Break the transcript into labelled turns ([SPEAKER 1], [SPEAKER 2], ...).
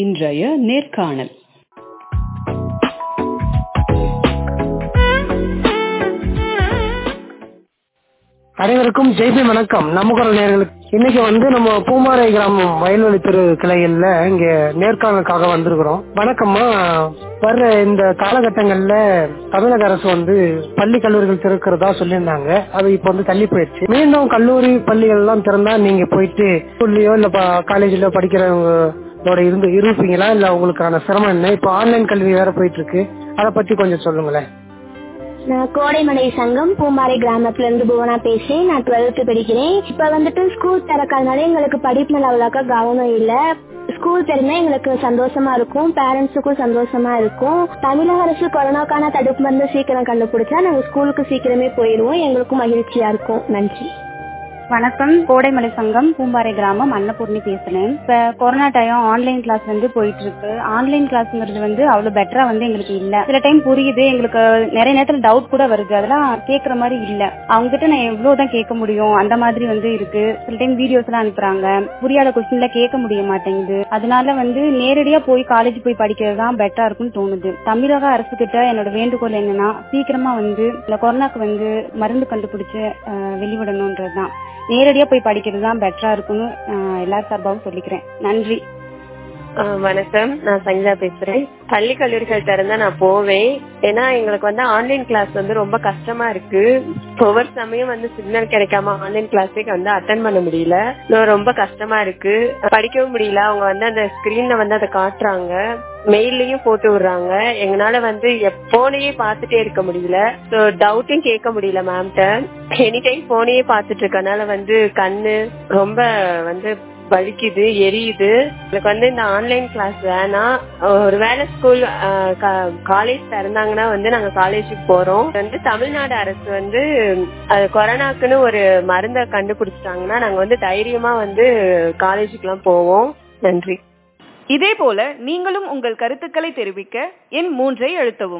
[SPEAKER 1] இன்றைய நேர்காணல்
[SPEAKER 2] அனைவருக்கும் ஜெய்பி வணக்கம் நம்ம குரல் நேர்களுக்கு இன்னைக்கு வந்து நம்ம பூமாரை கிராமம் வயல்வெளி தெரு கிளைகள்ல இங்க நேர்காணலுக்காக வந்திருக்கிறோம் வணக்கம்மா வர்ற இந்த காலகட்டங்கள்ல தமிழக அரசு வந்து பள்ளி கல்லூரிகள் திறக்கிறதா சொல்லியிருந்தாங்க அது இப்ப வந்து தள்ளி போயிடுச்சு மீண்டும் கல்லூரி பள்ளிகள் எல்லாம் திறந்தா நீங்க போயிட்டு ஸ்கூல்லயோ இல்ல காலேஜ்லயோ படிக்கிறவங்களோட இருந்து இருப்பீங்களா இல்ல உங்களுக்கான சிரமம் என்ன இப்ப ஆன்லைன் கல்வி வேற போயிட்டு இருக்கு அதை பத்தி கொஞ்சம் சொல்லுங்களேன்
[SPEAKER 3] நான் கோடைமலை சங்கம் பூம்பாறை கிராமத்துல இருந்து புவனா பேசுறேன் நான் டுவெல்த் படிக்கிறேன் இப்ப வந்துட்டு ஸ்கூல் திறக்காதனால எங்களுக்கு படிப்பு மேல அவ்வளோக்கா கவனம் இல்ல ஸ்கூல் திறந்தா எங்களுக்கு சந்தோஷமா இருக்கும் பேரண்ட்ஸுக்கும் சந்தோஷமா இருக்கும் தமிழக அரசு கொரோனாக்கான தடுப்பு மருந்து சீக்கிரம் கண்டுபிடிச்சா நாங்க ஸ்கூலுக்கு சீக்கிரமே போயிடுவோம் எங்களுக்கும் மகிழ்ச்சியா இருக்கும் நன்றி
[SPEAKER 4] வணக்கம் கோடைமலை சங்கம் பூம்பாறை கிராமம் அன்னபூர்ணி பேசுறேன் இப்ப கொரோனா டைம் ஆன்லைன் கிளாஸ் வந்து போயிட்டு இருக்கு ஆன்லைன் கிளாஸ்ங்கிறது வந்து அவ்வளவு பெட்டரா வந்து எங்களுக்கு இல்ல சில டைம் புரியுது எங்களுக்கு நிறைய நேரத்துல டவுட் கூட வருது அதெல்லாம் கேக்குற மாதிரி இல்ல அவங்க கிட்ட நான் எவ்வளவுதான் கேட்க முடியும் அந்த மாதிரி வந்து இருக்கு சில டைம் வீடியோஸ் எல்லாம் அனுப்புறாங்க புரியாத கொஸ்டின்ல கேட்க முடிய மாட்டேங்குது அதனால வந்து நேரடியா போய் காலேஜ் போய் படிக்கிறது தான் பெட்டரா இருக்கும்னு தோணுது தமிழக அரசு கிட்ட என்னோட வேண்டுகோள் என்னன்னா சீக்கிரமா வந்து இந்த கொரோனாக்கு வந்து மருந்து கண்டுபிடிச்சு அஹ், வெளிவிடணும்ன்றதுதான் நேரடியா போய் படிக்கிறது தான் பெட்டரா இருக்கும்னு அஹ், எல்லார் சார்பாகவும் சொல்லிக்கிறேன் நன்றி
[SPEAKER 5] ஆ, வணக்கம் நான் சங்கீதா பேசுறேன் பள்ளி கல்லூரிகள் திறந்தா நான் போவேன் ஏன்னா எங்களுக்கு வந்து ஆன்லைன் கிளாஸ் வந்து ரொம்ப கஷ்டமா இருக்கு ஒவ்வொரு சமயம் வந்து சிக்னல் கிடைக்காம ஆன்லைன் கிளாஸே வந்து அட்டன் பண்ண முடியல இன்னும் ரொம்ப கஷ்டமா இருக்கு படிக்கவும் முடியல அவங்க வந்து அந்த ஸ்கிரீன்ல வந்து அதை காட்டுறாங்க மெயிலையும் போட்டு விடுறாங்க எங்களால வந்து போனையே பார்த்துட்டே இருக்க முடியல ஸோ டவுட்டும் கேட்க முடியல மேம்கிட்ட எனி டைம் போனையே பார்த்துட்டு இருக்கனால வந்து கண்ணு ரொம்ப வந்து வலிக்குது எரியுது எனக்கு வந்து இந்த ஆன்லைன் கிளாஸ் வேணாம் ஒருவேளை ஸ்கூல் காலேஜ் திறந்தாங்கன்னா வந்து நாங்க காலேஜுக்கு போறோம் வந்து தமிழ்நாடு அரசு வந்து அது கொரோனாக்குன்னு ஒரு மருந்தை கண்டுபிடிச்சிட்டாங்கன்னா நாங்க வந்து தைரியமா வந்து காலேஜுக்கு எல்லாம் போவோம் நன்றி
[SPEAKER 6] இதேபோல நீங்களும் உங்கள் கருத்துக்களை தெரிவிக்க எண் மூன்றை அழுத்தவும்